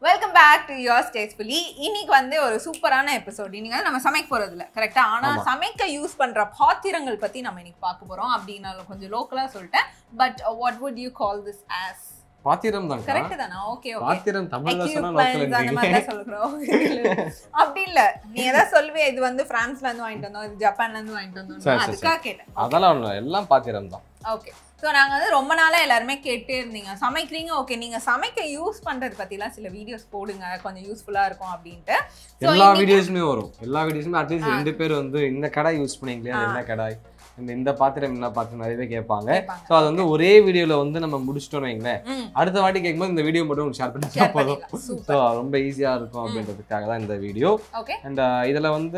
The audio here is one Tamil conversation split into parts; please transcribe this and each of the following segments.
Welcome back to your tastefully இன்னைக்கு வந்து ஒரு சூப்பரான எபிசோட் இன்னைக்கு வந்து நம்ம சமைக்க போறது இல்ல கரெக்டா ஆனா ஆமா. சமைக்க யூஸ் பண்ற பாத்திரங்கள் பத்தி நம்ம இன்னைக்கு பார்க்க போறோம் அப்படின்னாலும் கொஞ்சம் லோக்கலா சொல்லிட்டேன் but what would you call this as பாத்திரம் தான் கரெக்ட் தானா ஓகே ஓகே பாத்திரம் தமிழ்ல சொன்னா Equipments அந்த மாதிரி லோக்கல் தான் சொல்லுறோம் அப்படி இல்ல நீ ஏதாவது சொல்லுவே இது வந்து பிரான்ஸ்ல இருந்து வாங்கிட்டு வந்தோம் இது ஜப்பான்ல இருந்து வாங்கிட்டு சரி, வந்தோம் சரி, அதுக்காக கேட்டேன் அதெல்லாம் ஒண்ணு இல்ல, எல்லாம் பாத்திரம் தான் ஓகே ஸோ நாங்கள் வந்து ரொம்ப நாளாக எல்லாருமே கேட்டே இருந்தீங்க சமைக்கிறீங்க ஓகே நீங்கள் சமைக்க யூஸ் பண்ணுறது பற்றிலாம் சில வீடியோஸ் போடுங்க கொஞ்சம் யூஸ்ஃபுல்லாக இருக்கும் அப்படின்ட்டு So, எல்லா இன்னைக்கு- வீடியோஸுமே வரும் எல்லா வீடியோஸுமே அட்லீஸ்ட் ரெண்டு பேர் வந்து இந்த கடாய் யூஸ் பண்ணீங்களே அது ஆ. என்ன கடாய் இந்த இந்த பாத்திரம் என்ன பாத்திரம் நிறைய பேர் கேட்பாங்க கேட்பாங்க. ஸோ அது வந்து ஒரே வீடியோல வந்து நம்ம முடிச்சிட்டோம்னு வைங்களேன் ம் அடுத்த வாட்டி கேட்கும்போது இந்த வீடியோ மட்டும் ஷேர் பண்ணி share போதும் பண்ணிடலாம். So Super. ரொம்ப ஈஸியா இருக்கும் அப்படின்றதுக்காக தான் இந்த வீடியோ ஓகே அண்ட் இதுல வந்து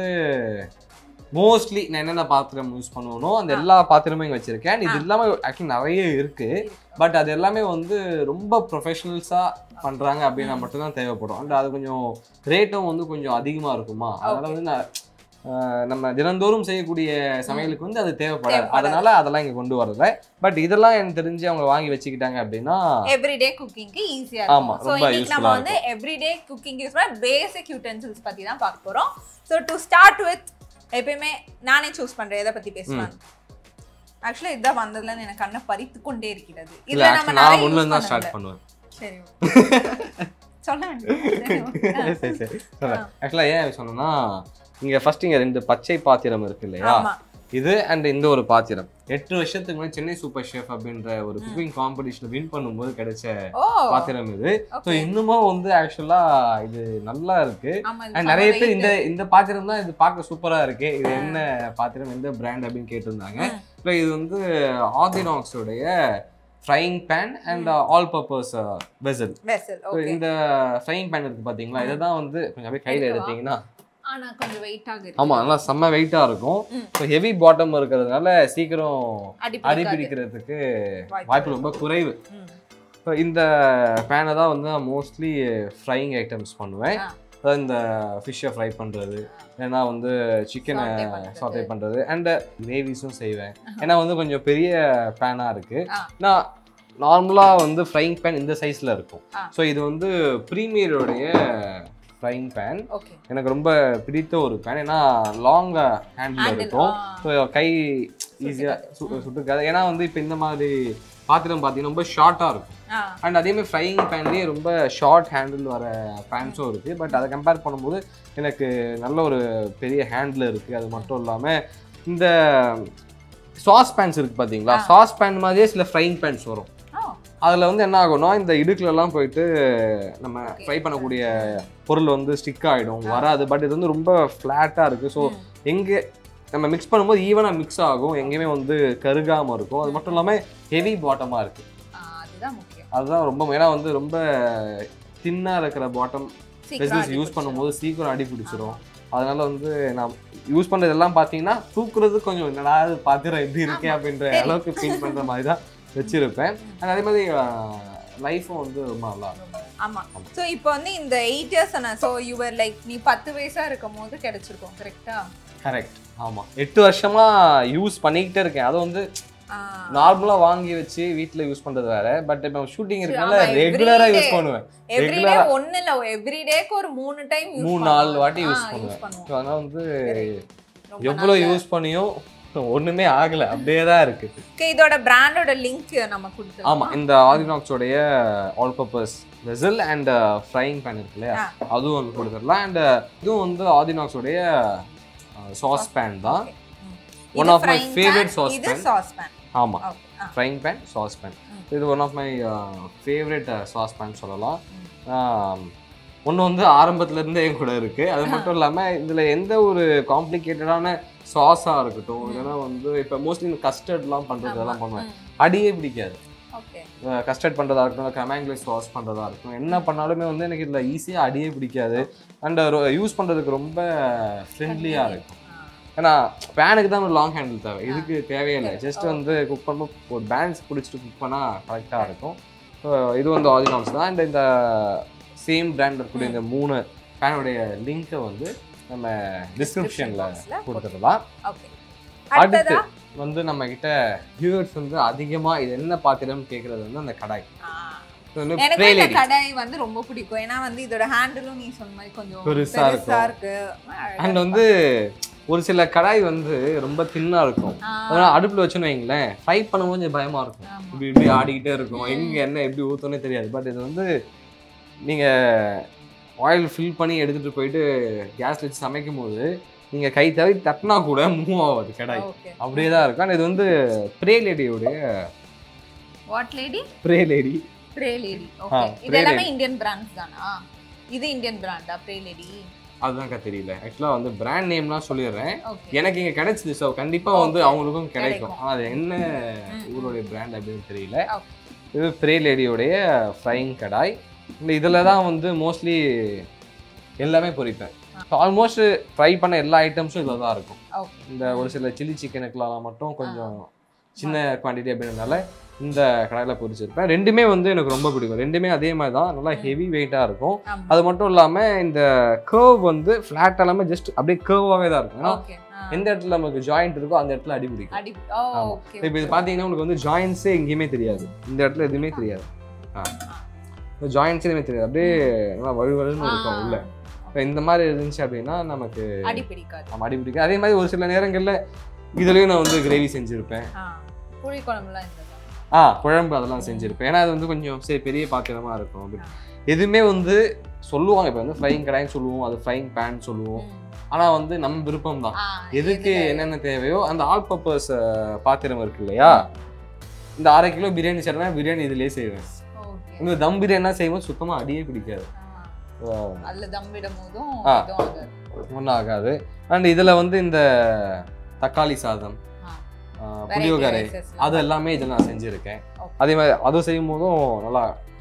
மோஸ்ட்லி நான் என்னென்ன பாத்திரம் யூஸ் பண்ணுவனோ அந்த எல்லா பாத்திரமும் இங்க வச்சிருக்கேன் And இது இல்லாம ஆக்சுவலி நிறைய இருக்கு பட் அது எல்லாமே வந்து ரொம்ப ப்ரொஃபஷனல்ஸா பண்றாங்க அப்படின்னா மட்டும்தான் தேவைப்படும் அண்ட் அது கொஞ்சம் ரேட்டும் வந்து கொஞ்சம் அதிகமா இருக்குமா அதனால வந்து நான் ஆஹ், நம்ம தினந்தோறும் செய்யக்கூடிய சமையலுக்கு வந்து அது தேவைப்படாது தேவைப்படாது. அதனால அதெல்லாம் இங்க கொண்டு வரல பட் இதெல்லாம் எனக்கு தெரிஞ்சு அவங்க வாங்கி வச்சுக்கிட்டாங்க அப்படின்னா எவ்ரிடே குக்கிங்க்கு ஈஸியாக ஆமா, இருக்கும் ஸோ ரொம்ப இன்னைக்கு நம்ம useful-ஆ வந்து எவ்ரிடே குக்கிங் யூஸ் பண்ண பேசிக் யூட்டென்சில்ஸ் பற்றி தான் பார்க்க போகிறோம் ஸோ டு ஸ்டார்ட் வித் எப்பயுமே நானே சூஸ் பண்ணுறேன் எதை பற்றி பேசலாம் ஆக்சுவலி இதுதான் வந்ததுல எனக்கு கண்ணை பறித்து கொண்டே இருக்கிறது இல்ல இதுல actually நம்ம நான் நிறைய முன்ன use தான் ஸ்டார்ட் பண்ணதில்ல. பண்ணுவேன் சரி சொல்ல வேண்டியது சரி சரி ஆக்சுவலாக ஏன் சொன்னேன்னா இங்க ஃபர்ஸ்ட் இங்க ரெண்டு பச்சை பாத்திரம் இருக்கு இல்லையா ஆமா இது அண்ட் இந்த ஒரு பாத்திரம் எட்டு வருஷத்துக்கு முன்னாடி சென்னை சூப்பர் ஷெஃப் அப்படின்ற ஒரு குக்கிங் காம்படிஷன் வின் பண்ணும்போது கிடைச்ச ஓ பாத்திரம் இது ஸோ ஓகே இன்னமும் வந்து ஆக்சுவலா இது நல்லா இருக்கு ஆமா இது அண்ட் நிறைய செம பேர் weight. இந்த இந்த பாத்திரம் தான் இது பார்க்க சூப்பரா இருக்கு இது என்ன பாத்திரம் எந்த பிராண்ட் அப்படின்னு கேட்டிருந்தாங்க ம். இப்போ இது வந்து ஆர்டினாக்ஸோடைய frying pan and all purpose vessel vessel okay இந்த ஃப்ரைங் பேன் இருக்கு பாத்தீங்களா இதை தான் வந்து கொஞ்சம் அப்படியே கையில எடுக்கவா? எடுத்தீங்கன்னா ஆனா கொஞ்சம் வெயிட் ஆகுது ஆமா நல்லா செம்ம வெயிட்டா இருக்கும் ம். ஸோ ஹெவி பாட்டம் இருக்கிறதுனால சீக்கிரம் அடி அடி பிடிக்கிறதுக்கு வாய்ப்பு வாய்ப்பு ரொம்ப குறைவு ஸோ இந்த பேனை தான் வந்து நான் மோஸ்ட்லி ஃப்ரைங் ஐட்டம்ஸ் பண்ணுவேன் ஆ. அதாவது இந்த ஃபிஷ்ஷை ஃப்ரை பண்ணுறது இல்லைன்னா வந்து சிக்கனை Saute பண்றது. சாட்டை பண்ணுறது அண்ட் கிரேவிஸும் செய்வேன் ஏன்னா வந்து கொஞ்சம் பெரிய பேனாக இருக்குது ஆ. நான் நார்மலாக வந்து ஃப்ரைங் பேன் இந்த சைஸில் இருக்கும் ஆ. ஸோ இது வந்து ப்ரீமியருடைய ஃப்ரைங் பேன் ஓகே எனக்கு ரொம்ப பிடித்த ஒரு பேன் ஏன்னா லாங் ஹேண்டில் இருக்கும் ஸோ கை ஈஸியாக சுட்டுக்காது ஏன்னா வந்து இப்போ இந்த மாதிரி பாத்திரம் பார்த்தீங்கன்னா ரொம்ப ஷார்ட்டாக இருக்கும் அண்ட் அதே மாதிரி ஃப்ரைங் பேன்லேயே ரொம்ப ஷார்ட் ஹேண்டில் வர பேன்ஸும் இருக்குது பட் அதை கம்பேர் பண்ணும்போது எனக்கு நல்ல ஒரு பெரிய ஹேண்டில் இருக்குது அது மட்டும் இல்லாமல் இந்த சாஸ் பேன்ஸ் இருக்குது பார்த்தீங்களா ஆ. சாஸ் பேன் மாதிரியே சில ஃப்ரைங் பேன்ஸ் வரும் அதில் வந்து என்ன ஆகும்னா இந்த இடுக்குலலாம் போயிட்டு நம்ம ஃப்ரை பண்ணக்கூடிய பொருள் வந்து ஸ்டிக் ஆகிடும் வராது பட் இது வந்து ரொம்ப ஃப்ளாட்டாக இருக்குது ஸோ எங்கே நம்ம மிக்ஸ் பண்ணும்போது ஈவனாக மிக்ஸ் ஆகும் எங்கேயுமே வந்து கருகாமல் இருக்கும் அது மட்டும் இல்லாமல் ஹெவி பாட்டமாக இருக்குது அதுதான் முக்கியம் அதுதான் ரொம்ப ஏன்னா வந்து ரொம்ப தின்னாக இருக்கிற பாட்டம் சீக்கிரம் வெசல்ஸ் அடி யூஸ் பிடிச்சிரும். பண்ணும்போது சீக்கிரம் அடி பிடிச்சிரும் அதனால வந்து நான் யூஸ் பண்ணுறது எல்லாம் பார்த்தீங்கன்னா தூக்குறது கொஞ்சம் என்னடா இது பாத்திரம் எப்படி இருக்கே அப்படின்ற சரி. அளவுக்கு ஃபீல் பண்ணுற மாதிரி தான் வச்சிருப்பேன் And அதே மாதிரி லைஃப்பும் வந்து ரொம்ப நல்லா இருக்கும் ஆமா சோ இப்போ வந்து இந்த eight years so your like நீ பத்து வயசா இருக்கும் போது கிடைச்சிருக்கும் கரெக்டா கரெக்ட் ஆமாம் எட்டு வருஷமா யூஸ் பண்ணிக்கிட்டே இருக்கேன் அது வந்து நார்மலாக வாங்கி வச்சு வீட்டில் யூஸ் பண்ணுறது வேற பட் இப்போ ஷூட்டிங் இருக்கனால ஆமா, every ரெகுலராக யூஸ் day. பண்ணுவேன் எவ்ரிடே Regular-ஆ. ஒண்ணு இல்ல எவ்ரிடேக்கு ஒரு மூணு டைம் யூஸ் மூணு நாலு வாட்டி யூஸ் யூஸ் பண்ணுவேன் பண்ணுவோம் So, அதனால வந்து ரொம்ப எவ்வளோ நல்ல- யூஸ் பண்ணியும் ஒண்ணுமே ஆகல அப்படியே தான் இருக்கு Okay, இதோட பிராண்டோட லிங்க் நம்ம கொடுத்துருக்கோம் ஆமா இந்த ஆதினாக்ஸோடைய all purpose vessel and frying pan இருக்கு இல்லையா ஆ. அதுவும் ஒன்று கொடுத்துடலாம் அண்ட் இதுவும் வந்து ஆதினாக்ஸோடைய சாஸ் பேன் தான் One of my favorite sauce இது pan. சாஸ் பேன் ஆமா okay frying pan sauce pan ம். இது one of my favourite sauce pan சொல்லலாம் ஒன்று வந்து ஆரம்பத்துல இருந்தே என் கூட இருக்கு அது மட்டும் இல்லாம இதுல எந்த ஒரு காம்ப்ளிகேட்டடான சாஸா இருக்கட்டும் இல்லைன்னா வந்து இப்போ மோஸ்ட்லி இந்த கஸ்டர்ட்லாம் பண்றது அதெல்லாம் பண்ணுவேன் அடியே பிடிக்காது ஓகே கஸ்டர்ட் பண்ணுறதா இருக்கட்டும் கிரமாங்கிலஸ் சாஸ் பண்ணுறதா இருக்கட்டும் என்ன பண்ணாலுமே வந்து எனக்கு இதில் ஈஸியாக அடியே பிடிக்காது அண்ட் யூஸ் பண்ணுறதுக்கு ரொம்ப ஃப்ரெண்ட்லியாக இருக்கும் ஏன்னா பேனுக்கு தான் ஒரு லாங் ஹேண்டில் தேவை இதுக்கு தேவையில்லை ஜஸ்ட் வந்து குக் பண்ணும்போது ஒரு பேன்ஸ் பிடிச்சிட்டு குக் பண்ணால் கரெக்டாக இருக்கும் ஸோ இது வந்து ஆரிஜினல்ஸ் தான் அண்ட் இந்த சேம் பிராண்ட் இருக்கக்கூடிய இந்த மூணு பேனுடைய லிங்க்கை வந்து நம்ம டிஸ்கிரிப்ஷனில் box-ல கொடுத்துடலாம் ஓகே அடுத்து அடுத்ததா வந்து நம்ம கிட்ட வியூவர்ஸ் வந்து அதிகமாக இது என்ன பாத்திரம் கேட்குறது வந்து அந்த கடாய் ஆ, இது வந்து எனக்கு Prey இந்த Lady. கடாய் வந்து ரொம்ப பிடிக்கும் ஏன்னா வந்து இதோட ஹேண்டிலும் நீ சொன்ன மாதிரி கொஞ்சம் பெருசா பெருசா இருக்கு அண்ட் வந்து ஒரு சில கடாய் வந்து ரொம்ப தின்னா இருக்கும் ஆ, அதனால அடுப்புல வச்சுன்னு வைங்களேன் ஃப்ரை பண்ணும்போது கொஞ்சம் பயமா இருக்கும் ஆமா. இப்படி இப்படி ஆடிக்கிட்டே இருக்கும் எங்க என்ன எப்படி ஊத்தனே தெரியாது பட் இது வந்து நீங்க ஆயில் ஃபில் பண்ணி எடுத்துட்டு போயிட்டு கேஸ்ல வச்சு சமைக்கும் போது நீங்க கை தவி தட்டினா கூட மூவ் ஆகாது கடாய் ஓகே அப்படியே தான் இருக்கும் ஆனா இது வந்து ப்ரே லேடியோடைய what lady Prey lady Prey lady ஆ, ஓகே இது Prey எல்லாமே இந்தியன் பிராண்ட்ஸ் தானா இது இந்தியன் பிராண்டா ப்ரே லேடி அதுதான்க்கா தெரியல ஆக்சுவலா வந்து பிராண்ட் நேம்லாம் சொல்லிடுறேன் ஓகே எனக்கு இங்க கிடைச்சது ஸோ கண்டிப்பா வந்து அவங்களுக்கும் கிடைக்கும் கிடைக்கும். ஆனா அது என்ன ம். ஊருடைய பிராண்ட் அப்படின்னு தெரியல ஓகே இது ப்ரே லேடியோடைய ஃப்ரைங் கடாய் இந்த இதில் தான் வந்து மோஸ்ட்லி எல்லாமே பொரிப்பேன் ஆல்மோஸ்ட் ஃப்ரை பண்ண எல்லா ஐட்டம்ஸும் இதில் தான் இருக்கும் ஓகே இந்த ஒரு சில சில்லி சிக்கனுக்குலாம் மட்டும் கொஞ்சம் சின்ன குவான்டிட்டி அப்படின்றனால இந்த கடாயில் பொரிச்சிருப்பேன் ரெண்டுமே வந்து எனக்கு ரொம்ப பிடிக்கும் ரெண்டுமே அதே மாதிரி தான் நல்லா ஹெவி வெயிட்டாக இருக்கும் ஆமா அது மட்டும் இல்லாமல் இந்த கர்வ் வந்து ஃப்ளாட் இல்லாமல் ஜஸ்ட் அப்படியே கர்வாகவே தான் இருக்கும் ஏன்னா ஓகே எந்த இடத்துல நமக்கு ஜாயிண்ட் இருக்கோ அந்த இடத்துல அடி பிடிக்கும் அடி ஓ ஆமா. ஓகே இப்போ இது பார்த்தீங்கன்னா உங்களுக்கு வந்து ஜாயின்ஸே எங்கேயுமே தெரியாது இந்த இடத்துல எதுவுமே தெரியாது ஜாயின்ஸ் எதுவுமே தெரியாது அப்படியே நல்லா வழுவழுன்னு இருக்கும் உள்ள இப்போ இந்த மாதிரி இருந்துச்சு அப்படின்னா நமக்கு அடி பிடிக்காது நம்ம அடி பிடிக்கும் அதே மாதிரி ஒரு சில நேரங்களில் இதுலேயும் நான் வந்து கிரேவி செஞ்சுருப்பேன் ஆ புளி குழம்புலாம் இந்த ஆ குழம்பு அதெல்லாம் செஞ்சுருப்பேன் ஏன்னா அது வந்து கொஞ்சம் சரி பெரிய பாத்திரமா இருக்கும் அப்படின்னு எதுவுமே வந்து சொல்லுவாங்க இப்போ வந்து ஃப்ரைங் கடாய்னு சொல்லுவோம் அது ஃப்ரைங் பேன் சொல்லுவோம் ஆனால் வந்து நம்ம விருப்பம் தான் எதுக்கு என்னென்ன தேவையோ அந்த ஆல் பர்பஸ் பாத்திரம் இருக்கு இல்லையா இந்த அரை கிலோ பிரியாணி செய்யறேன்னா பிரியாணி இதுலயே செய்வேன் ஓகே இந்த தம் பிரியாணினா செய்யும்போது சுத்தமா அடியே பிடிக்காது அல்ல தம் விடும் போதும் ஆ. இதுவும் ஆகாது ஒன்றும் ஆகாது அண்ட் இதுல வந்து இந்த தக்காளி சாதம் ஆ. ஆ, Variety புளியோகரை rices லாம். அது எல்லாமே இதில் நான் செஞ்சுருக்கேன் Okay. அதே மாதிரி அதுவும் செய்யும் போதும் நல்லா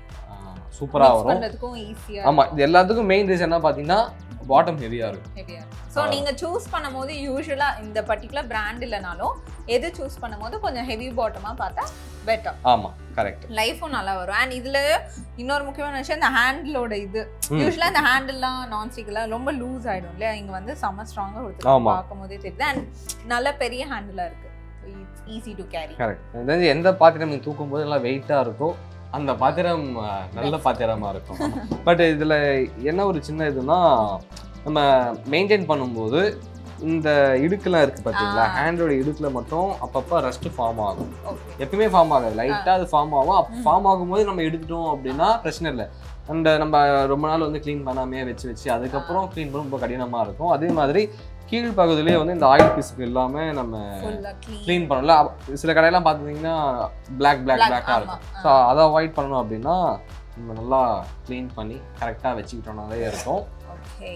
சூப்பராக Mix வரும் பண்றதுக்கும் ஈஸியா ஆமா இது எல்லாத்துக்கும் மெயின் ரீசன் என்ன பார்த்தீங்கன்னா பாட்டம் ஹெவியாக இருக்கும் ஹெவியா ஸோ நீங்க சூஸ் பண்ணும்போது யூஸ்வலா இந்த பர்டிகுலர் பிராண்ட் இல்லைனாலும் எது சூஸ் பண்ணும்போது கொஞ்சம் ஹெவி பாட்டமா பார்த்தா பெட்டர் ஆமா கரெக்ட் லைஃபும் நல்லா வரும் அண்ட் இதுல இன்னொரு முக்கியமான விஷயம் இந்த ஹேண்டிலோட இது ம். யூஸ்வலா இந்த ஹேண்டில்லாம் நான் ஸ்டிக்லாம் ரொம்ப லூஸ் ஆயிடும் இல்லையா இங்க வந்து செம்ம ஸ்ட்ராங்கா ஆமா. கொடுத்து பார்க்கும் போதே தெரியுது அண்ட் நல்ல பெரிய ஹேண்டிலா இருக்கு ஈஸி டு கேரி கரெக்ட் எனக்கு தெரிஞ்சு எந்த பாத்திரம் நீங்க தூக்கும் போது நல்லா வெயிட்டாக இருக்கோ அந்த பாத்திரம் அஹ், நல்ல பாத்திரமா இருக்கும் பட் இதுல என்ன ஒரு சின்ன இதுனா நம்ம மெயின்டைன் பண்ணும்போது இந்த இடுக்கெல்லாம் இருக்கு பார்த்தீங்களா ஆ. ஹேண்டோட இடுக்குல மட்டும் அப்பப்போ ரஸ்ட் ஃபார்ம் ஆகும் ஓகே எப்பயுமே ஃபார்ம் ஆகாது லைட்டாக அது ஃபார்ம் ஆகும் அப்போ ஃபார்ம் ஆகும்போது நம்ம எடுத்துட்டோம் அப்படின்னா பிரச்சனை இல்லை அண்ட் நம்ம ரொம்ப நாள் வந்து க்ளீன் பண்ணாமே வச்சு வச்சு அதுக்கப்புறம் க்ளீன் பண்ண ரொம்ப கடினமாக இருக்கும் அதே மாதிரி கீழ் பகுதியிலேயே வந்து இந்த ஆயில் பீஸுக்கு எல்லாமே நம்ம ஃபுல்லா க்ளீன் க்ளீன் பண்ணல அப்ப சில கடையெல்லாம் பார்த்தீங்கன்னா பிளாக் பிளாக் Black, பிளாக்காக ஆமா. இருக்கும் ஸோ அதை அவாய்ட் பண்ணணும் அப்படின்னா நம்ம நல்லா க்ளீன் பண்ணி கரெக்டாக வச்சுக்கிட்டோம்னாலே இருக்கும் ஓகே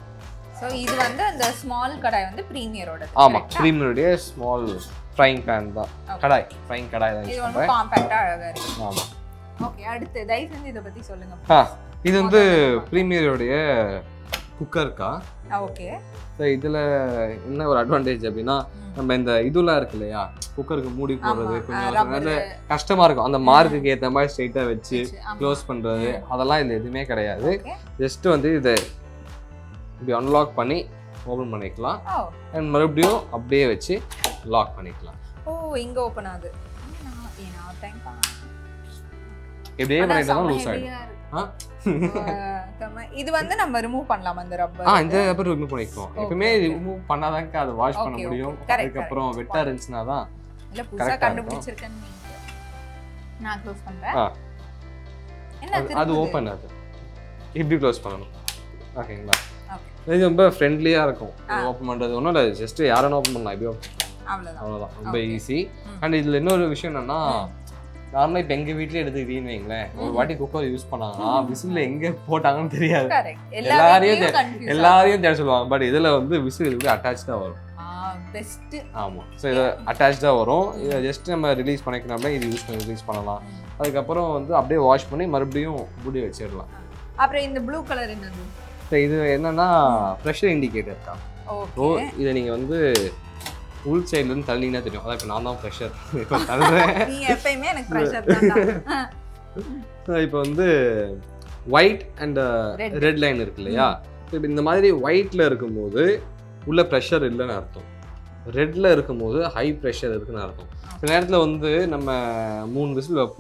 ஸோ இது வந்து அந்த ஸ்மால் கடாய் வந்து ப்ரீமியரோட ஆமாம் க்ரீமினுடைய ஸ்மால் ஃப்ரைங் பேன் தான் Okay. கடாய் ஃப்ரைங் கடாய் தான் இது யூஸ் வந்து பண்ணுறேன் காம்பேக்டா அழகா இருக்கு ஆமாம் ஓகே அடுத்து தயவு செஞ்சு இதை பத்தி சொல்லுங்க ஆ இது வந்து ப்ரீமியருடைய குக்கர்க்கா ஓகே ஸோ இதில் என்ன ஒரு அட்வான்டேஜ் அப்படின்னா நம்ம இந்த இதுலாம் இருக்கு இல்லையா குக்கருக்கு மூடி போடுறது கொஞ்சம் நல்ல கஷ்டமா இருக்கும் அந்த மார்க்குக்கு ஏற்ற மாதிரி ஸ்ட்ரைட்டாக வச்சு க்ளோஸ் பண்ணுறது அதெல்லாம் இதில் எதுவுமே கிடையாது ஜஸ்ட் வந்து இதை இப்படி அன்லாக் பண்ணி ஓப்பன் பண்ணிக்கலாம் ஓ அண்ட் மறுபடியும் அப்படியே வச்சு லாக் பண்ணிக்கலாம் ஓ இங்க ஓபன் ஆகுது நான் ஏன்னா தேங்க் இப்படியே பண்ணிட்டு தான் லூஸ் ஆகிடும் ஆ இது வந்து நம்ம ரிமூவ் பண்ணலாம் அந்த ஆ ரப்பர் இந்த ரப்பர் ரிமூவ் பண்ணிக்குவோம் Okay, எப்பவுமே okay. ரிமூவ் பண்ணாதாங்க அதை வாஷ் பண்ண Okay, okay. முடியும் Correct, அதுக்கப்புறம் வெட்டா இருந்துச்சுன்னா தான் இல்ல புதுசா correct ஆ கண்டுபிடிச்சிருக்கேன்னு நீங்க நான் க்ளோஸ் பண்றேன் ஆ. என்ன அது- அது திருப்புது? ஓப்பன் அது இப்படி க்ளோஸ் பண்ணணும் ஓகேங்களா Okay. இது ரொம்ப ஃப்ரெண்ட்லியாக இருக்கும் ஆ. ஓப்பன் பண்ணுறது ஒன்றும் இல்லை ஜஸ்ட் யாரும் ஓப்பன் பண்ணலாம் இப்படி அவ்வளவுதான் அவ்வளோதான் ரொம்ப Okay. ஈஸி ம். அண்ட் இதில் இன்னொரு விஷயம் என்னன்னா ம். நார்மலாக இப்போ எங்கள் வீட்லேயே எடுத்துக்கிட்டீங்கன்னு வைங்களேன் ஒரு ம். வாட்டி குக்கர் யூஸ் பண்ணாங்கன்னா விசில் எங்கே போட்டாங்கன்னு தெரியாது கரெக்ட் எல்லாரையும் எல்லாரையும் கன்ஃபியூஸ் எல்லாரையும் தேட சொல்லுவாங்க பட் இதில் வந்து விசில் இதுக்கு அட்டாச்சாக வரும் பெஸ்ட் ஆமாம் ஸோ இது அட்டாச்சாக வரும் இதை ஜஸ்ட் நம்ம ரிலீஸ் பண்ணிக்கணும்னா இது யூஸ் பண்ணி ரிலீஸ் பண்ணலாம் அதுக்கப்புறம் வந்து அப்படியே வாஷ் பண்ணி மறுபடியும் மூடி வச்சிடலாம் அப்புறம் இந்த ப்ளூ கலர் என்னது ஸோ இது என்னன்னா ப்ரெஷர் இண்டிகேட்டர் தான் ஸோ ஓகே இதை நீங்கள் வந்து உள் சைட்லேருந்து தள்ளினா தெரியும் அதான் இப்போ நான் தான் ப்ரெஷர் இப்போ தள்ளுறேன் நீ எப்பயுமே எனக்கு ப்ரெஷர் தான் ஸோ இப்போ வந்து white and Red. Red line இருக்கு இல்லையா இப்போ இந்த மாதிரி ஒயிட்டில் இருக்கும்போது உள்ள ப்ரெஷர் இல்லைன்னு அர்த்தம் ரெட்டில் இருக்கும்போது ஹை ப்ரெஷர் இருக்குன்னு அர்த்தம் சில நேரத்தில் வந்து நம்ம மூணு விசில் வைப்போம்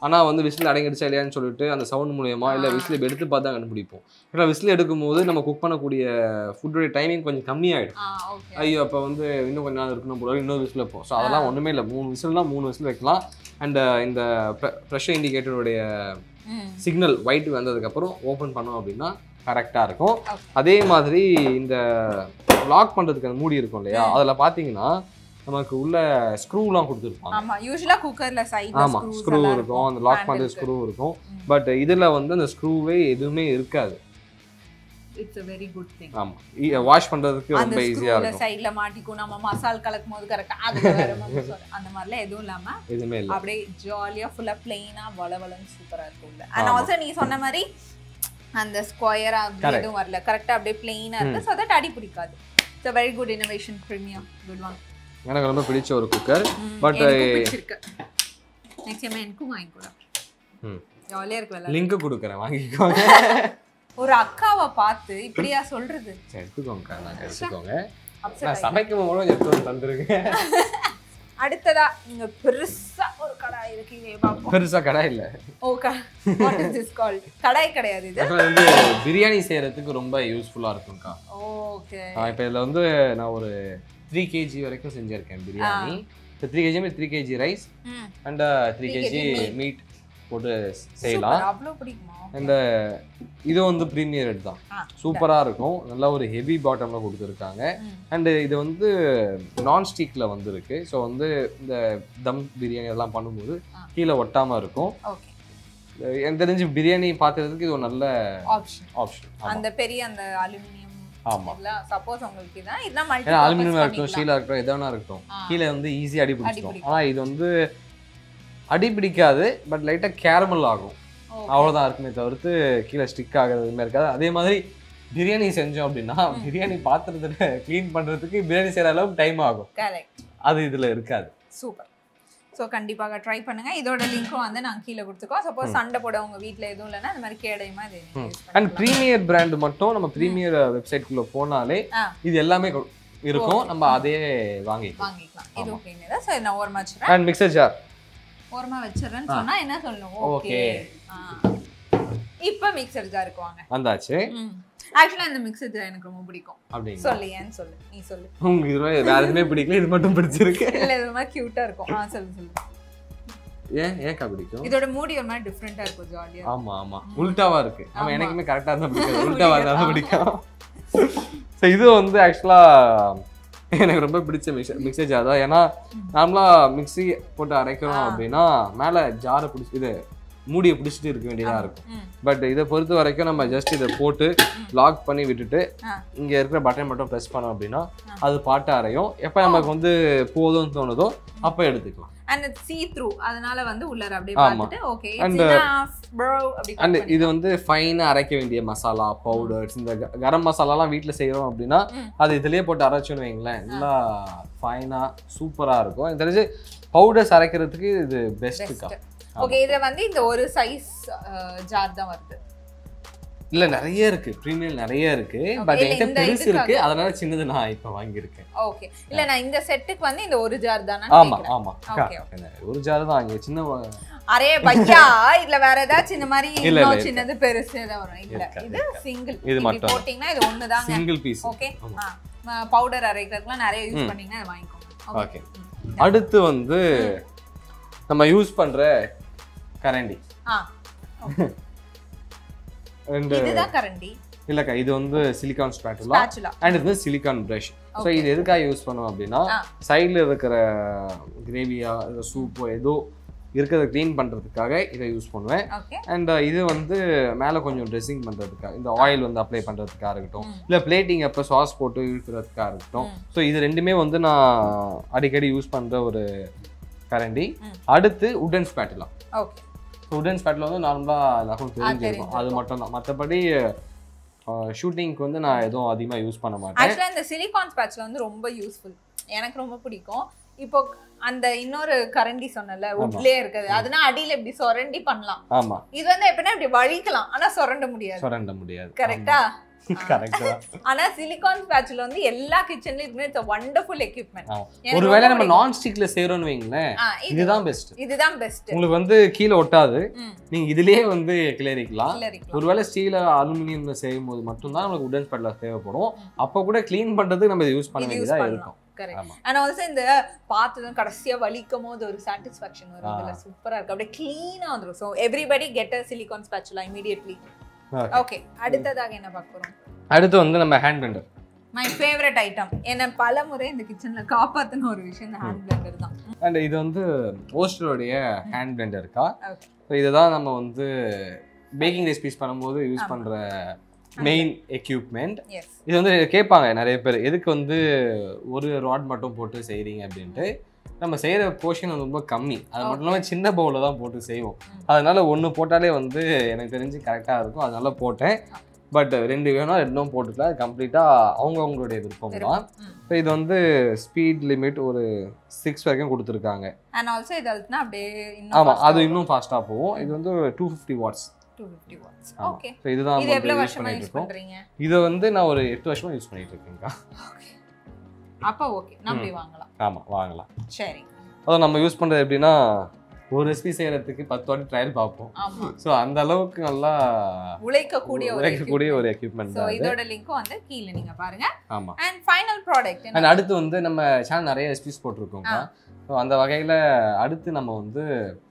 ஆனால் வந்து விசில் அடங்கிடுச்சா இல்லையான்னு சொல்லிட்டு அந்த சவுண்ட் மூலியமா இல்லை விசில் எடுத்து பார்த்து தான் கண்டுபிடிப்போம் ஏன்னா விசில் எடுக்கும்போது நம்ம குக் பண்ணக்கூடிய ஃபுட்டோடைய டைமிங் கொஞ்சம் கம்மியாயிடும் ஆ ஓகே ஐயோ அப்போ வந்து இன்னும் கொஞ்ச நேரம் இருக்கணும் போல இன்னொரு விசில் வைப்போம் ஸோ அதெல்லாம் ஒன்றுமே இல்லை மூணு விசில்னா மூணு விசில் வைக்கலாம் அண்ட் இந்த ப்ரெஷர் இண்டிகேட்டருடைய ம் சிக்னல் ஒயிட் வந்ததுக்கப்புறம் ஓப்பன் பண்ணோம் அப்படின்னா கரெக்டாக இருக்கும் Okay. அதே மாதிரி இந்த லாக் பண்ணுறதுக்கு அந்த மூடி இருக்கும் இல்லையா அதில் பார்த்தீங்கன்னா நமக்கு உள்ள ஸ்க்ரூலாம் கொடுத்துருப்பாங்க ஆமா யூசுவலா குக்கர்ல சைடுல ஆமாம் ஸ்க்ரூ இருக்கும் அந்த லாக் பண்ணுறது ஸ்க்ரூ இருக்கும் பட் இதில் வந்து அந்த ஸ்க்ரூவே எதுவுமே இருக்காது it's a very good thing ஆமாம் வாஷ் பண்ணுறதுக்கு அந்த ரொம்ப ஈஸியாக ஸ்க்ரூல இருக்கும் சைடுல மாட்டிக்கும் நம்ம மசால் கலக்கும் போது கரெக்டா அது வேற மசாலா. அந்த மாதிரிலாம் எதுவும் இல்லாம எதுவுமே இல்லை அப்படியே ஜாலியா ஃபுல்லா பிளெயினா வளவளன்னு சூப்பரா இருக்கும்ல அண்ட் ஆல்சோ நீ சொன்ன மாதிரி அந்த ஸ்கொயரா Correct. எதுவும் வரல கரெக்டா அப்படியே பிளெயினா இருக்கு ஸோ தட் அடி பிடிக்காது so very good innovation premium good one எனக்கு ரொம்ப பிடிச்ச ஒரு குக்கர் But, பிடிச்சிருக்கு நெக்ஸ்ட் டைம் எனக்கும் வாங்கி கூட ம் ஜாலியா இருக்கு விளையாட லிங்க் கொடுக்குறேன் வாங்கிக்கோங்க ஒரு அக்காவை பார்த்து இப்படியா சொல்றது சரி எடுத்துக்கோங்க நான் எடுத்துக்கோங்க Upset நான் சமைக்கும் போது எடுத்து வந்து தந்துருக்கேன் அடுத்ததா இங்க பெருசா ஒரு கடாய் இருக்கு இதே பாப்போம் பெருசா கடை இல்லை oh what is this called kadai கிடையாது இது ஆக்சுவலாக வந்து பிரியாணி செய்யறதுக்கு ரொம்ப யூஸ்ஃபுல்லாக இருக்கும்க்கா ஓகே இப்போ இதில் வந்து நான் ஒரு த்ரீ கேஜி வரைக்கும் செஞ்சுருக்கேன் பிரியாணி இப்போ three KG three KG rice ம் and three 3 KG kg meat போட்டு செய்யலாம் சூப்பர் அவ்வளவு பிடிக்குமா அண்ட் இது வந்து ப்ரீமியர் தான் ஆ, சூப்பராக இருக்கும் நல்லா ஒரு ஹெவி பாட்டமில் கொடுத்துருக்காங்க ம். அண்டு இது வந்து நான் ஸ்டிக்கில் வந்திருக்கு ஸோ வந்து இந்த தம் பிரியாணி எல்லாம் பண்ணும்போது ஆ. கீழே ஒட்டாமல் இருக்கும் ஓகே எனக்கு தெரிஞ்சு பிரியாணி பார்த்துறதுக்கு இது ஒரு நல்ல ஆப்ஷன் ஆப்ஷன் ஆமாம் அந்த பெரிய அந்த அலுமினியம் ஆமாம் இதெல்லாம் சப்போஸ் உங்களுக்கு இதான் இதெல்லாம் மல்டி ஏன்னா அலுமினியம் இருக்கட்டும் ஸ்டீலாக இருக்கட்டும் எதனா இருக்கட்டும் ஆ. கீழே வந்து ஈஸியாக அடி பிடிச்சிடும் பிடிக்கும். ஆனால் இது வந்து அடி பிடிக்காது பட் லைட்டாக கேரமல் ஆகும் அவ்வளோதான் இருக்குமே தவிர்த்து கீழே ஸ்டிக் ஆகிறது எதுவுமே இருக்காது அதே மாதிரி பிரியாணி செஞ்சோம் அப்படின்னா பிரியாணி பாத்திரத்துல க்ளீன் பண்ணுறதுக்கு பிரியாணி செய்கிற அளவுக்கு டைம் ஆகும் கரெக்ட் அது இதில் இருக்காது சூப்பர் ஸோ கண்டிப்பாக ட்ரை பண்ணுங்க இதோட லிங்க்கும் வந்து நாங்கள் கீழே கொடுத்துருக்கோம் சப்போஸ் சண்டை போட உங்க வீட்டில் எதுவும் இல்லைன்னா இந்த மாதிரி கேடையுமா இது நீங்க use அண்ட் பண்ணிக்கலாம். ப்ரீமியர் பிராண்ட் மட்டும் நம்ம ப்ரீமியர் வெப்சைட்குள்ளே போனாலே ஆ. இது எல்லாமே கொ- இருக்கும் நம்ம அதே வாங்கிக்கலாம் வாங்கிக்கலாம் இது ஓகே தான் ஸோ நான் ஓரமா வச்சுறேன் அண்ட் மிக்சர் ஜார் ஓரமா வச்சிடறேன்னு சொன்னா என்ன சொல்லணும் ஓகே Okay. இப்போ மிக்சர் ஜாருக்கு வாங்க வந்தாச்சு ஆக்சுவலாக இந்த மிக்சர் ஜார் எனக்கு ரொம்ப பிடிக்கும் அப்படிங்க சொல்லு ஏன்னு சொல்லு நீ சொல்லு உங்களுக்கு இது வேற எதுவுமே பிடிக்கல இது மட்டும் பிடிச்சிருக்கு இல்ல இது மாதிரி கியூட்டா இருக்கும் ஆ சொல்லு சொல்லு ஏன் ஏன்க்கா பிடிக்கும் இதோட மூடி ஒரு மாதிரி டிஃப்ரெண்டா இருக்கும் ஜாலியா ஆமா ஆமா உல்டாவா இருக்கு நம்ம ஆமா. எனக்குமே கரெக்டா இருந்தா பிடிக்காது உல்டாவா இருந்தா பிடிக்கும் ஸோ இது வந்து ஆக்சுவலா எனக்கு ரொம்ப பிடிச்ச மிக்சர் மிக்சர் ஜார் தான் ஏன்னா நார்மலா மிக்ஸி போட்டு அரைக்கிறோம் ஆ. அப்படின்னா மேல ஜாரை பிடிச்சி இது மூடியை பிடிச்சிட்டு இருக்க வேண்டியதா இருக்கும் ம் பட் இதை பொறுத்த வரைக்கும் நம்ம ஜஸ்ட் இதை போட்டு லாக் பண்ணி விட்டுட்டு ஆ. இங்க இருக்கிற பட்டன் மட்டும் ப்ரெஸ் பண்ணோம் அப்படின்னா அது பாட்டு அரையும் எப்போ நமக்கு வந்து போதும்னு தோணுதோ அப்போ எடுத்துக்கலாம் அண்ட் சீ த்ரூ அதனால வந்து உள்ளார அப்படியே ஆமா. பார்த்துட்டு okay And, it's enough bro அப்படி அண்ட் cut இது வந்து ஃபைனாக அரைக்க வேண்டிய மசாலா பவுடர்ஸ் இந்த க- கரம் மசாலாலாம் வீட்டில் செய்கிறோம் அப்படின்னா ம். அது இதுலயே போட்டு அரைச்சோன்னு வைங்களேன் நல்லா ஃபைனாக சூப்பராக இருக்கும் எனக்கு தெரிஞ்சு பவுடர்ஸ் அரைக்கிறதுக்கு இது பெஸ்ட்டுக்கா பெஸ்ட் ஓகே இதுல வந்து இந்த ஒரு சைஸ் ஜார் தான் வருது இல்லை நிறைய இருக்கு ப்ரீமியம் நிறைய இருக்கு Okay, பட் இல்ல, என்கிட்ட இந்த பெருசு இருக்கு இதுக்காக. அதனால சின்னது நான் இப்போ வாங்கியிருக்கேன் ஓகே இல்ல நான் இந்த செட்டுக்கு வந்து இந்த ஒரு ஜார் தானே ஆமா ஆமா Okay, என்ன, ஒரு ஜார் தான் இங்க சின்ன வ- அரே பையா இதுல வேற ஏதாச்சும் இந்த மாதிரி இல்ல, இன்னும் இல்ல, சின்னது பெருசு ஏதாவது வரும் இல்ல இருக்காது, இது இருக்காது. சிங்கிள் இது இது மட்டும். போட்டீங்கன்னா இது ஒண்ணுதாங்க சிங்கிள் பீஸ் ஓகே பவுடர் அரைக்கிறதுக்குலாம் நிறைய யூஸ் பண்ணீங்கன்னா அதை வாங்கிக்கோங்க ஓகே அடுத்து வந்து நம்ம யூஸ் பண்ற கரண்டி ஆ ரெண்டு இதுதான் கரண்டி இல்லக்கா இது வந்து சிலிகான் ஸ்பேட்டுலா ஸ்பாச்சுலா அண்ட் இது வந்து சிலிகான் ப்ரஷ் ஸோ இது எதுக்காக யூஸ் பண்ணுவோம் அப்படின்னா ஆ. சைடில் இருக்கிற கிரேவியா சூப்போ ஏதோ இருக்கிறத க்ளீன் பண்ணுறதுக்காக இதை யூஸ் பண்ணுவேன் ஓகே அண்ட் இது வந்து மேலே கொஞ்சம் ட்ரெஸ்ஸிங் பண்ணுறதுக்காக இந்த ஆயில் வந்து அப்ளை பண்ணுறதுக்காக இருக்கட்டும் ம். இல்லை பிளேட்டிங் அப்போ சாஸ் போட்டு இழுக்கிறதுக்காக இருக்கட்டும் ம். ஸோ இது ரெண்டுமே வந்து நான் அடிக்கடி யூஸ் பண்ணுற ஒரு கரண்டி ம். அடுத்து உடன் ஸ்பேட்டுலாம் ஓகே உடன் ஸ்பேட்டில் வந்து நார்மலாக எல்லாருக்கும் தெரிஞ்சிருக்கும் தெரிஞ்சிருக்கும். அது மட்டும் தான் மற்றபடி ஷூட்டிங்க்கு வந்து நான் எதுவும் அதிகமாக யூஸ் பண்ண மாட்டேன் ஆக்சுவலா இந்த சிலிகான் ஸ்பேட்ச்ல வந்து ரொம்ப யூஸ்ஃபுல் எனக்கு ரொம்ப பிடிக்கும் இப்போ அந்த இன்னொரு கரண்டி சொன்னல உட்லயே இருக்குது அதுனா அடியில இப்படி சொரண்டி பண்ணலாம் ஆமா இது வந்து எப்படின்னா இப்படி வழிக்கலாம் ஆனா சொரண்ட முடியாது சுரண்ட முடியாது கரெக்டா கரெக்ட் தான் ஆனா சிலிகான் ஸ்பேச்சுல வந்து எல்லா கிச்சன்லயும் இருக்குமே இட்ஸ் வண்டர்ஃபுல் எக்யூப்மெண்ட் ஆமா. எனக்கு ஒருவேளை ரொம்ப நம்ம நான் ஸ்டிக்ல செய்யறோம்னு வைங்களேன் இதுதான் பெஸ்ட் இதுதான் பெஸ்ட் உங்களுக்கு வந்து கீழே ஒட்டாது ம் நீங்க இதுலயே வந்து கிளறிக்கலாம் கிளறிக்கலாம் ஒருவேளை ஸ்டீல அலுமினியம்ல செய்யும் போது மட்டும்தான் நமக்கு உடன் ஸ்பெட்ல தேவைப்படும் அப்ப கூட க்ளீன் பண்றதுக்கு நம்ம யூஸ் பண்ண இது யூஸ் வேண்டியதா பண்ணலாம் இருக்கும் கரெக்ட் ஆமா அண்ட் ஆல்சோ இந்த பார்த்ததும் கடைசியா வலிக்கும் போது ஒரு சாட்டிஸ்ஃபேக்ஷன் வரும் ஆ. அதுல சூப்பரா இருக்கு அப்படியே க்ளீனா வந்துரும் so everybody get a silicone spatula immediately Okay. Okay அடுத்ததாக என்ன பார்க்க போறோம் அடுத்து வந்து நம்ம hand blender my favourite item என்ன பல முறை இந்த கிச்சன்ல காப்பாத்தின ஒரு விஷயம் இந்த ஹேண்ட் பிளெண்டர் தான் அண்ட் இது வந்து ஓஸ்டருடைய ஹேண்ட் பிளெண்டர் இருக்கா ஓகே ஸோ இதுதான் நம்ம வந்து பேக்கிங் ரெசிபிஸ் பண்ணும்போது யூஸ் பண்ற மெயின் எக்யூப்மெண்ட் எஸ் இது வந்து கேட்பாங்க நிறைய பேர் எதுக்கு வந்து ஒரு ராட் மட்டும் போட்டு செய்றீங்க அப்படின்ட்டு நம்ம செய்கிற போர்ஷன் வந்து ரொம்ப கம்மி அது மட்டும் இல்லாமல் சின்ன பவுலில் தான் போட்டு செய்வோம் ம். அதனால ஒன்று போட்டாலே வந்து எனக்கு தெரிஞ்சு கரெக்டாக இருக்கும் அதனால போட்டேன் பட் ரெண்டு வேணும் ரெண்டும் போட்டுக்கலாம் அது கம்ப்ளீட்டாக அவங்கவுங்களுடைய விருப்பம் தான் ஸோ இது வந்து ஸ்பீட் லிமிட் ஒரு சிக்ஸ் வரைக்கும் கொடுத்துருக்காங்க அண்ட் ஆல்சோ இது அழுத்தினா அப்படியே இன்னும் ஆமாம் அது இன்னும் ஃபாஸ்ட்டாக போகும் இது வந்து two fifty watts two fifty watts ஆமா. ஓகே ஸோ இதுதான் இது நம்ம எவ்வளவு யூஸ் வருஷமா பண்ணிட்டு யூஸ் இருக்கோம் பண்றீங்க இதை வந்து நான் ஒரு எட்டு வருஷமா யூஸ் பண்ணிட்டு இருக்கேன்க்கா அப்போ ஓகே நம்பி வாங்கலாம் ஆமாம் வாங்கலாம் சரி அதான் நம்ம யூஸ் பண்ணுறது எப்படின்னா ஒரு ரெசிபி செய்யறதுக்கு பத்து வாட்டி ட்ரையல் பார்ப்போம் ஆமா ஸோ அந்த அளவுக்கு நல்லா உழைக்கக்கூடிய ஒரு உழைக்கக்கூடிய ஒரு எக்யூப்மெண்ட் ஸோ தான் அது இதோட லிங்க்கும் வந்து கீழே நீங்க பாருங்க ஆமாம் அண்ட் ஃபைனல் ப்ராடக்ட் அண்ட் அடுத்து வந்து நம்ம சேனல் நிறைய ரெசிபிஸ் போட்டிருக்கோம்க்கா ஸோ அந்த வகையில் அடுத்து நம்ம வந்து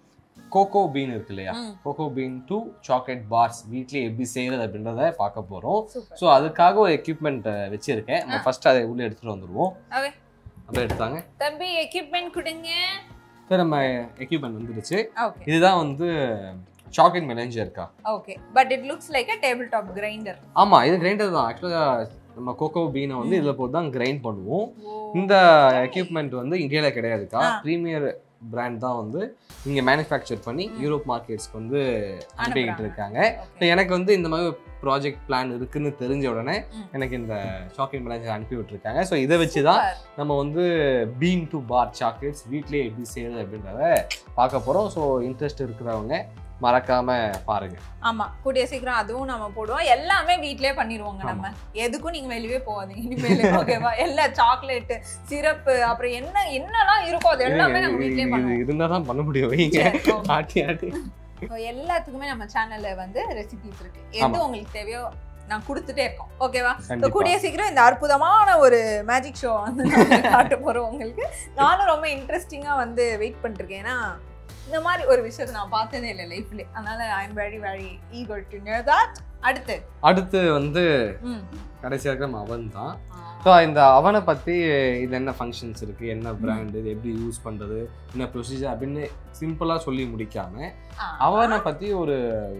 கோகோ பீன் இருக்கு இல்லையா ம். Cocoa bean to chocolate bars வீட்லயே எப்படி செய்யறது அப்படின்றத பார்க்க போகிறோம் சூப்பர் ஸோ அதுக்காக ஒரு எக்யூப்மெண்ட் வச்சிருக்கேன் நம்ம ஃபர்ஸ்ட் அதை உள்ளே எடுத்துகிட்டு வந்துடுவோம் ஓகே அப்படியே எடுத்தாங்க தம்பி எக்யூப்மெண்ட் கொடுங்க சரி நம்ம எக்யூப்மெண்ட் வந்துடுச்சு ஓகே இதுதான் வந்து சாக்லேட் மெலஞ்சி இருக்கா okay but it looks like a table top grinder ஆமா இது கிரைண்டர் தான் ஆக்சுவலாக நம்ம கோகோ பீனை வந்து இதில் போட்டு தான் கிரைண்ட் பண்ணுவோம் இந்த எக்யூப்மெண்ட் வந்து இந்தியால கிடையாதுக்கா ஆ. ப்ரீமியர் பிராண்ட் தான் வந்து இங்க மேனுஃபேக்சர் பண்ணி யூரோப் மார்க்கெட்ஸ்க்கு வந்து அனுப்பிக்கிட்டு அனுப்புறாங்க. இருக்காங்க இப்போ எனக்கு வந்து இந்த மாதிரி ப்ராஜெக்ட் பிளான் இருக்குன்னு தெரிஞ்ச உடனே ம். எனக்கு எனக்கு இந்த சாக்லேட் மேனேஜர் அனுப்பி விட்டுருக்காங்க ஸோ இதை வச்சு தான் நம்ம வந்து பீன் டு பார் சாக்லேட்ஸ் வீட்லயே எப்படி செய்யறது அப்படின்றத பார்க்க போறோம் ஸோ இன்ட்ரெஸ்ட் இருக்கிறவங்க மறக்காம பாருங்க ஆமா கூடிய சீக்கிரம் அதுவும் நம்ம போடுவோம் எல்லாமே வீட்லயே பண்ணிடுவோங்க நம்ம எதுக்கும் நீங்க வெளியவே போகாதீங்க இனிமேல் ஓகேவா எல்லா சாக்லேட் சிரப்பு அப்புறம் என்ன என்னெல்லாம் இருக்கோ அது எல்லாமே நம்ம வீட்லயே இது பண்ணுவோம் இருந்தால் தான் பண்ண முடியும் வைங்க சரி, okay. ஆட்டி ஆட்டி So, எல்லாத்துக்குமே நம்ம சேனல்ல வந்து ரெசிபிஸ் இருக்கு எது ஆமா. உங்களுக்கு தேவையோ நான் கொடுத்துட்டே இருக்கோம் ஓகேவா So, கண்டிப்பா கூடிய சீக்கிரம் இந்த அற்புதமான ஒரு மேஜிக் ஷோ வந்து நாங்க காட்ட போறோம் உங்களுக்கு நானும் ரொம்ப இன்ட்ரெஸ்டிங்கா வந்து வெயிட் பண்ணிருக்கேன் ஏன்னா இந்த மாதிரி ஒரு விஷயத்தை நான் பார்த்ததே இல்லை லைஃப்ல அதனால I am very very eager to know that அடுத்து அடுத்து வந்து ம் கடைசியாக இருக்கிற நம்ம அவன் தான் ஸோ இந்த அவனை பற்றி இது என்ன ஃபங்க்ஷன்ஸ் இருக்குது என்ன பிராண்டு இது எப்படி யூஸ் பண்ணுறது என்ன ப்ரொசீஜர் அப்படின்னு சிம்பிளாக சொல்லி முடிக்காம ஆ. அவனை பற்றி ஒரு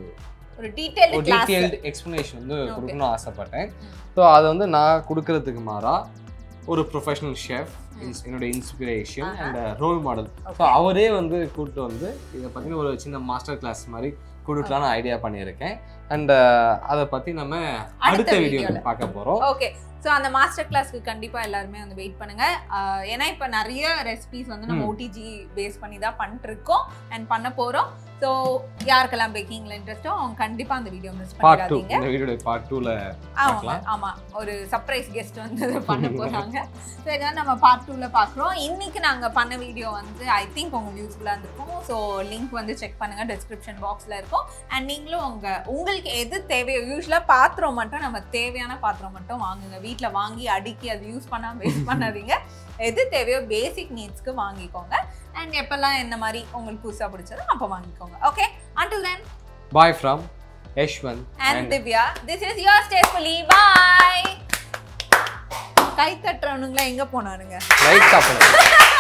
ஒரு டீடைல் ஒரு கிளாஸ் டீட்டெயில்டு எக்ஸ்ப்ளனேஷன் வந்து Okay. கொடுக்கணும்னு ஆசைப்பட்டேன் ம். ஸோ அதை வந்து நான் கொடுக்கறதுக்கு மாறா ஒரு ப்ரொஃபஷனல் ஷெஃப் என்னோட இன்ஸ்பிரேஷன் ஆஹா. And role model so Okay. அவரே வந்து கூப்பிட்டு வந்து இதை பற்றி ஒரு சின்ன மாஸ்டர் கிளாஸ் மாதிரி கொடுக்கலான்னு ஐடியா பண்ணியிருக்கேன் அண்ட் அதை பற்றி நம்ம அடுத்த அடுத்த videoல. வீடியோவில் பார்க்க போகிறோம் ஓகே ஸோ அந்த மாஸ்டர் கிளாஸ்க்கு கண்டிப்பாக எல்லாருமே வந்து வெயிட் பண்ணுங்க ஆஹ் ஏன்னா இப்போ நிறைய ரெசிபிஸ் வந்து நம்ம ம். ஓடிஜி பேஸ் பண்ணி தான் பண்ணிருக்கோம் அண்ட் பண்ண போகிறோம் ஸோ யாருக்கெல்லாம் பேக்கிங்ல இன்ட்ரெஸ்ட்டோ அவங்க கண்டிப்பாக அந்த வீடியோ மிஸ் பார்ட் டூ பண்ணிடாதீங்க இந்த வீடியோட பார்ட் டூவில் ஆமாங்க பார்க்கலாம். ஆமா ஒரு சர்ப்ரைஸ் கெஸ்ட் வந்து இதை பண்ண போறாங்க ஸோ இதான் நம்ம பார்ட் டூல பார்க்குறோம் இன்னைக்கு நாங்க பண்ண வீடியோ வந்து ஐ திங்க் உங்களுக்கு யூஸ்ஃபுல்லாக இருந்திருக்கும் ஸோ லிங்க் வந்து செக் பண்ணுங்க டிஸ்கிரிப்ஷன் பாக்ஸ்ல இருக்கும் அண்ட் நீங்களும் உங்க உங்களுக்கு எது தேவையோ யூஸ்வலாக பாத்திரம் மட்டும் நம்ம தேவையான பாத்திரம் மட்டும் வாங்குங்க வீட்டில் வாங்கி அடுக்கி அது யூஸ் பண்ணாம வேஸ்ட் பண்ணாதீங்க எது தேவையோ பேசிக் நீட்ஸ்க்கு வாங்கிக்கோங்க அண்ட் எப்பெல்லாம் என்ன மாதிரி உங்களுக்கு புதுசாக பிடிச்சதோ அப்போ வாங்கிக்கோங்க okay until then bye from Yashwanth and Divya. This is yours tastefully. Bye. கை தட்டுறவனுங்களா எங்க போனானுங்க லைட் சாப்பிடுங்க